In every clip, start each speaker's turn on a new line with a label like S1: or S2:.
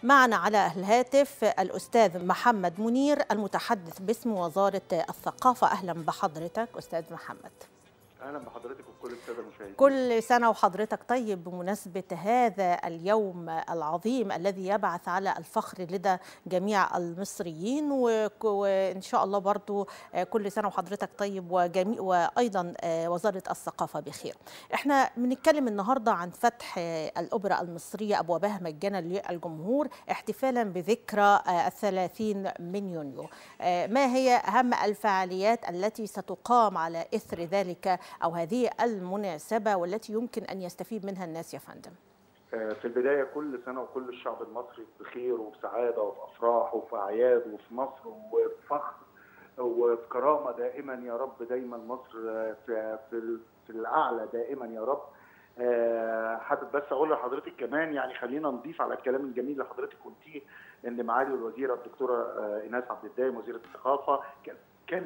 S1: معنا على الهاتف الأستاذ محمد منير المتحدث باسم وزارة الثقافة أهلا بحضرتك أستاذ محمد
S2: اهلا بحضرتك وكل الساده المشاهدين
S1: كل سنة وحضرتك طيب بمناسبة هذا اليوم العظيم الذي يبعث على الفخر لدى جميع المصريين وك- وإن شاء الله برضو كل سنة وحضرتك طيب وجميع وأيضا وزارة الثقافة بخير احنا بنتكلم النهاردة عن فتح الأوبرا المصرية أبوابها مجانا للجمهور احتفالا بذكرى الثلاثين من يونيو ما هي أهم الفعاليات التي ستقام على إثر ذلك أو هذه المناسبة والتي يمكن أن يستفيد منها الناس يا فندم
S2: آه، في البدايه كل سنه وكل الشعب المصري بخير وبسعاده وفي افراح وفي اعياد وفي نصر وفي فخر وفي كرامه دائما يا رب دايما مصر آه، في في, في الاعلى دائما يا رب آه، حابب بس اقول لحضرتك كمان يعني خلينا نضيف على الكلام الجميل اللي حضرتك قلتيه ان معالي الوزيره الدكتوره آه، ايناس عبد الدايم وزيره الثقافه كان- كانت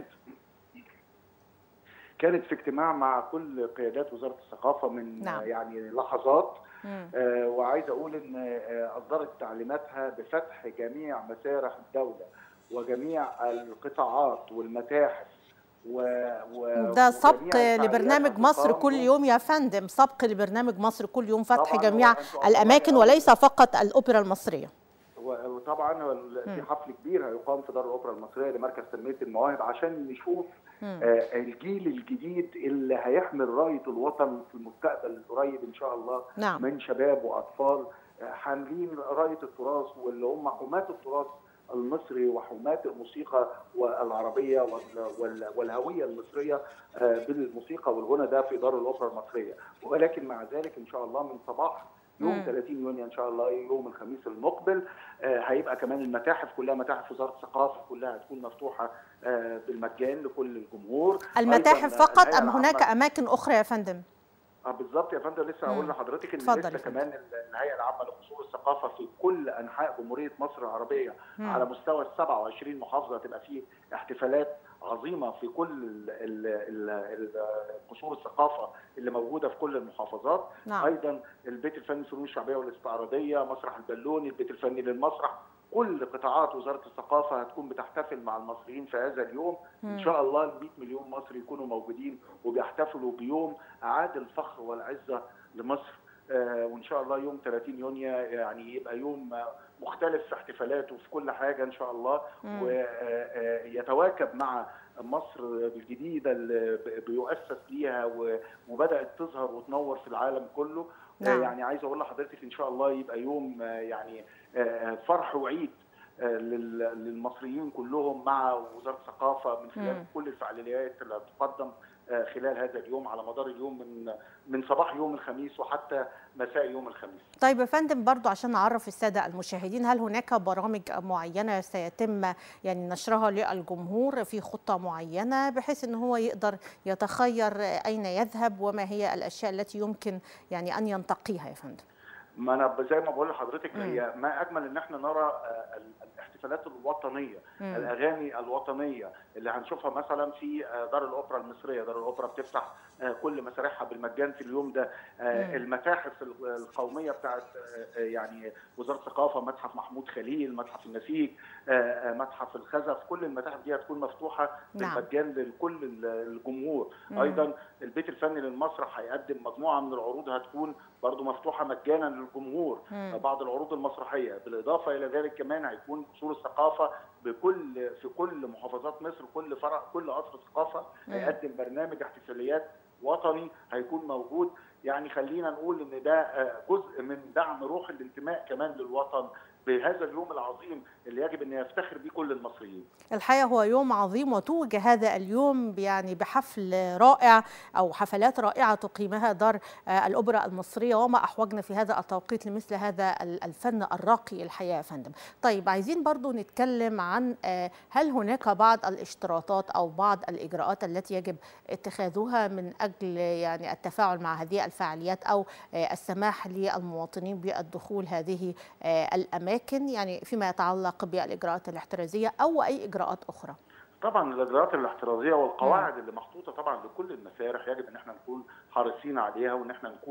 S2: كانت في اجتماع مع كل قيادات وزاره الثقافه من
S1: نعم.
S2: آه، يعني لحظات
S1: مم.
S2: آه، وعايز اقول ان آه، اصدرت تعليماتها بفتح جميع مسارح الدوله وجميع القطاعات والمتاحف و... و...
S1: ده
S2: وجميع
S1: سبق
S2: الفعاليات
S1: لبرنامج مصر
S2: هتقام
S1: كل يوم يا فندم سبق لبرنامج مصر كل يوم فتح
S2: طبعاً
S1: جميع
S2: هو أنتوا
S1: الأماكن
S2: أول-
S1: وليس فقط الأوبرا المصرية
S2: و- وطبعا هو ال- في حفل كبير هيقام في دار الاوبرا المصريه لمركز تنميه المواهب عشان نشوف
S1: مم.
S2: آه، الجيل الجديد اللي هيحمل رايه الوطن في المستقبل القريب ان شاء الله
S1: نعم.
S2: من شباب واطفال آه، حاملين رايه التراث واللي هم حماه التراث المصري وحماه الموسيقى والعربيه وال- وال- والهويه المصريه آه، بالموسيقى والغنى ده في دار الاوبرا المصريه ولكن مع ذلك ان شاء الله من صباح يوم
S1: مم.
S2: 30 يونيو ان شاء الله يوم الخميس المقبل آه، هيبقى كمان المتاحف كلها متاحف وزاره الثقافه كلها هتكون مفتوحه آه، بالمجان لكل الجمهور
S1: المتاحف
S2: أيضاً
S1: فقط
S2: الهيئة
S1: أم هناك
S2: العامة-
S1: أماكن أخرى يا فندم
S2: اه بالظبط يا فندم لسه هقول
S1: مم.
S2: لحضرتك ان
S1: اتفضل
S2: لسه
S1: يا فندم.
S2: كمان الهيئه العامه لقصور الثقافه في كل انحاء جمهوريه مصر العربيه
S1: مم.
S2: على مستوى ال 27 محافظه تبقى فيه احتفالات عظيمه في كل ال- ال- ال- ال- قصور الثقافه اللي موجوده في كل المحافظات
S1: نعم.
S2: ايضا البيت الفني للفنون الشعبيه والاستعراضيه مسرح البالوني البيت الفني للمسرح كل قطاعات وزاره الثقافه هتكون بتحتفل مع المصريين في هذا اليوم ان شاء الله ال 100 مليون مصري يكونوا موجودين وبيحتفلوا بيوم اعاد الفخر والعزه لمصر آه، وان شاء الله يوم 30 يونيو يعني يبقى يوم آه، مختلف في احتفالاته وفي كل حاجه ان شاء الله
S1: مم.
S2: ويتواكب مع مصر الجديده اللي ب- بيؤسس ليها و- وبدات تظهر وتنور في العالم كله آه،
S1: نعم.
S2: يعني عايز اقول لحضرتك ان شاء الله يبقى يوم آه، يعني آه، فرح وعيد آه، لل- للمصريين كلهم مع وزاره الثقافه من خلال
S1: مم.
S2: كل الفعاليات اللي هتقدم آه، خلال هذا اليوم على مدار اليوم من من صباح يوم الخميس وحتى مساء يوم الخميس.
S1: طيب يا فندم برضو عشان نعرف السادة المشاهدين هل هناك برامج معينة سيتم يعني نشرها للجمهور في خطة معينة بحيث ان هو يقدر يتخير أين يذهب وما هي الأشياء التي يمكن يعني أن ينتقيها يا فندم
S2: ما انا زي ما بقول لحضرتك
S1: مم.
S2: هي ما اجمل ان احنا نرى آه، ال- الاحتفالات الوطنيه
S1: مم.
S2: الاغاني الوطنيه اللي هنشوفها مثلا في آه، دار الاوبرا المصريه دار الاوبرا بتفتح آه، كل مسارحها بالمجان في اليوم ده آه،
S1: مم.
S2: المتاحف ال- القوميه بتاعت آه، آه، يعني وزاره الثقافه متحف محمود خليل متحف النسيج آه، آه، متحف الخزف كل المتاحف دي هتكون مفتوحه
S1: نعم.
S2: بالمجان لكل ال- الجمهور
S1: مم.
S2: ايضا البيت الفني للمسرح هيقدم مجموعه من العروض هتكون برضو مفتوحه مجانا للجمهور
S1: مم.
S2: بعض العروض المسرحيه بالاضافه الى ذلك كمان هيكون قصور الثقافه بكل في كل محافظات مصر كل فرع كل قصر ثقافه
S1: مم.
S2: هيقدم برنامج احتفاليات وطني هيكون موجود يعني خلينا نقول ان ده آه، جزء من دعم روح الانتماء كمان للوطن بهذا اليوم العظيم اللي يجب ان يفتخر به كل المصريين
S1: الحقيقة هو يوم عظيم وتوج هذا اليوم يعني بحفل رائع أو حفلات رائعة تقيمها دار آه، الأوبرا المصرية وما أحوجنا في هذا التوقيت لمثل هذا ال- الفن الراقي الحقيقة يا فندم طيب عايزين برضو نتكلم عن آه، هل هناك بعض الاشتراطات أو بعض الإجراءات التي يجب اتخاذها من أجل يعني التفاعل مع هذه الفعاليات أو آه، السماح للمواطنين بالدخول هذه آه، الأماكن يعني فيما يتعلق بالإجراءات الاحترازية أو أي إجراءات أخرى
S2: طبعا الاجراءات الاحترازيه والقواعد اللي محطوطه طبعا لكل المسارح يجب ان احنا نكون حريصين عليها وان احنا نكون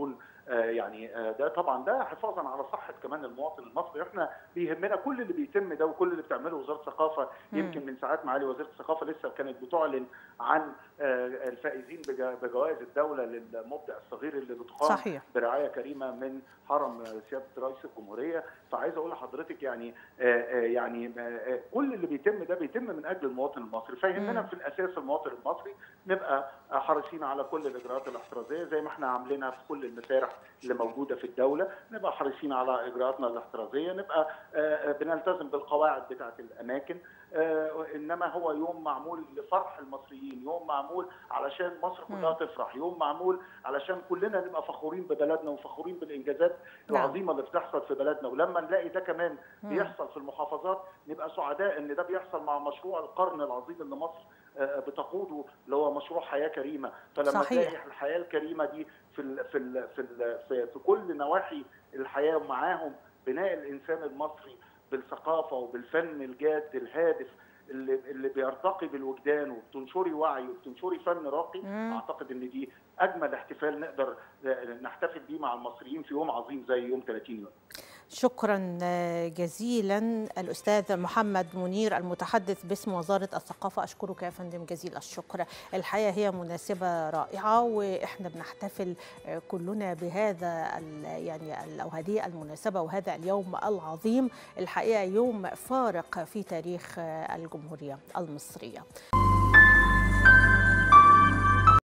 S2: يعني ده طبعا ده حفاظا على صحه كمان المواطن المصري احنا بيهمنا كل اللي بيتم ده وكل اللي بتعمله وزاره الثقافه يمكن من ساعات معالي وزيره الثقافه لسه كانت بتعلن عن الفائزين بجوائز الدوله للمبدع الصغير اللي بتقام
S1: صحيح.
S2: برعايه كريمه من حرم سياده رئيس الجمهوريه فعايز اقول لحضرتك يعني يعني كل اللي بيتم ده بيتم من اجل المواطن المصري فيهمنا في الاساس المواطن المصري نبقى حريصين على كل الاجراءات الاحترازيه زي ما احنا عاملينها في كل المسارح اللي موجوده في الدوله نبقى حريصين على اجراءاتنا الاحترازيه نبقى بنلتزم بالقواعد بتاعه الاماكن انما هو يوم معمول لفرح المصريين يوم معمول علشان مصر كلها تفرح يوم معمول علشان كلنا نبقى فخورين ببلدنا وفخورين بالانجازات العظيمه اللي بتحصل في بلدنا ولما نلاقي ده كمان بيحصل في المحافظات نبقى سعداء ان ده بيحصل مع مشروع القرن العظيم اللي مصر بتقوده اللي هو مشروع حياه كريمه فلما
S1: صحيح.
S2: تلاقي الحياه الكريمه دي في ال في ال في ال في, في كل نواحي الحياه ومعاهم بناء الانسان المصري بالثقافه وبالفن الجاد الهادف اللي اللي بيرتقي بالوجدان وبتنشري وعي وبتنشري فن راقي
S1: مم.
S2: اعتقد ان دي اجمل احتفال نقدر نحتفل بيه مع المصريين في يوم عظيم زي يوم 30 يونيو
S1: شكرا جزيلا الأستاذ محمد منير المتحدث باسم وزارة الثقافة أشكرك يا فندم جزيل الشكر الحقيقة هي مناسبة رائعة وإحنا بنحتفل كلنا بهذا ال- يعني ال- أو هذه المناسبة وهذا اليوم العظيم الحقيقة يوم فارق في تاريخ الجمهورية المصرية